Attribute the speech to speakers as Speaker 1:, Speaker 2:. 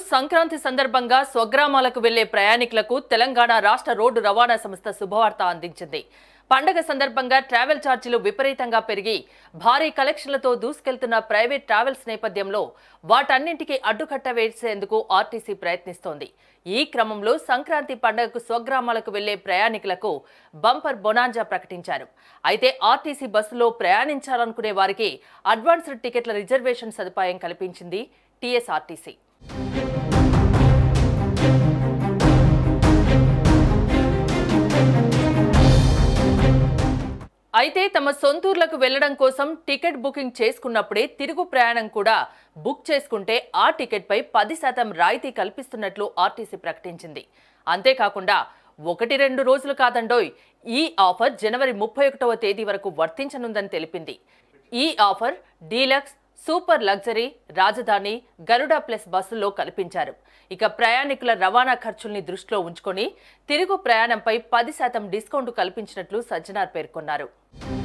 Speaker 1: సంక్రాంతి సందర్భంగా స్వగ్రామాలకు వెళ్లే ప్రయాణికులకు తెలంగాణ రాష్ట్ర రోడ్డు రవాణా సంస్థ శుభవార్త అందించింది పండగ సందర్భంగా ట్రావెల్ ఛార్జీలు విపరీతంగా పెరిగి భారీ కలెక్షన్లతో దూసుకెళ్తున్న ప్రైవేట్ ట్రావెల్స్ నేపథ్యంలో వాటన్నింటికీ అడ్డుకట్ట వేసేందుకు ఆర్టీసీ ప్రయత్నిస్తోంది ఈ క్రమంలో సంక్రాంతి పండుగకు స్వగ్రామాలకు వెళ్లే ప్రయాణికులకు బంపర్ బొనాంజా ప్రకటించారు అయితే ఆర్టీసీ బస్సులో ప్రయాణించాలనుకునే వారికి అడ్వాన్స్డ్ టికెట్ల రిజర్వేషన్ సదుపాయం కల్పించింది టీఎస్ఆర్టీసీ అయితే తమ సొంతూర్లకు వెళ్లడం కోసం టికెట్ బుకింగ్ చేసుకున్నప్పుడే తిరుగు ప్రయాణం కూడా బుక్ చేసుకుంటే ఆ టికెట్పై పది శాతం రాయితీ కల్పిస్తున్నట్లు ఆర్టీసీ ప్రకటించింది అంతేకాకుండా ఒకటి రెండు రోజులు కాదండోయ్ ఈ ఆఫర్ జనవరి ముప్పై ఒకటవ తేదీ వరకు వర్తించనుందని తెలిపింది ఈ ఆఫర్ డీలక్స్ సూపర్ లగ్జరీ రాజధాని గరుడ ప్లస్ బస్సుల్లో కల్పించారు ఇక ప్రయాణికుల రవాణా ఖర్చుల్ని దృష్టిలో ఉంచుకొని తిరుగు ప్రయాణంపై పది శాతం డిస్కౌంట్ కల్పించినట్లు సజ్జనార్ పేర్కొన్నారు